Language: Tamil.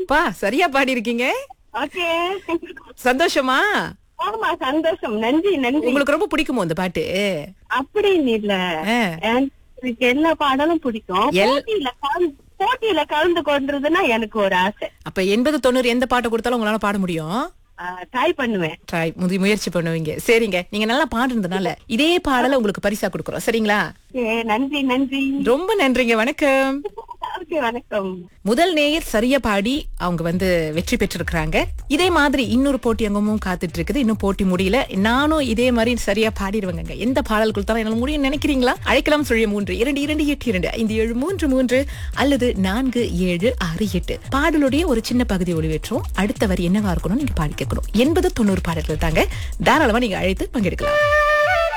அப்பா சரியா பாடி இருக்கீங்க ஓகே சந்தோஷமா ஆமா சந்தோஷம் நன்றி நன்றி உங்களுக்கு ரொம்ப பிடிக்குமோ இந்த பாட்டு அப்படின்னு இல்ல ஆ. எனக்கு எல்லா பாடலும் பிடிக்கும் எல்- போட்டியில கலந்து போட்டியில கலந்து கொண்டதுன்னா எனக்கு ஒரு ஆசை அப்ப எண்பது தொண்ணூறு எந்த பாட்டை கொடுத்தாலும் உங்களால பாட முடியும் ட்ரை பண்ணுவேன் ட்ரை முதி முயற்சி பண்ணுவீங்க சரிங்க நீங்க நல்லா பாடுறதுனால இதே பாடலை உங்களுக்கு பரிசா கொடுக்குறோம் சரிங்களா ஓகே நன்றி நன்றி ரொம்ப நன்றிங்க வணக்கம் ஓகே வணக்கம் முதல் நேயர் சரியா பாடி அவங்க வந்து வெற்றி பெற்றிருக்கிறாங்க இதே மாதிரி இன்னொரு போட்டி அங்கமும் காத்துட்டு இருக்குது இன்னும் போட்டி முடியல நானும் இதே மாதிரி சரியா பாடிடுவேங்க எந்த பாடல் கொடுத்தாலும் என்னால முடியும் நினைக்கிறீங்களா அழைக்கலாம் சுழிய மூன்று இரண்டு இரண்டு எட்டு இரண்டு ஐந்து ஏழு மூன்று மூன்று அல்லது நான்கு ஏழு ஆறு எட்டு பாடலுடைய ஒரு சின்ன பகுதி ஒளிவேற்றோம் அடுத்த வரி என்னவா இருக்கணும் நீங்க பாடி கேட்கணும் எண்பது தொண்ணூறு பாடல்கள் தாங்க தாராளமா நீங்க அழைத்து பங்கெடுக்கலாம்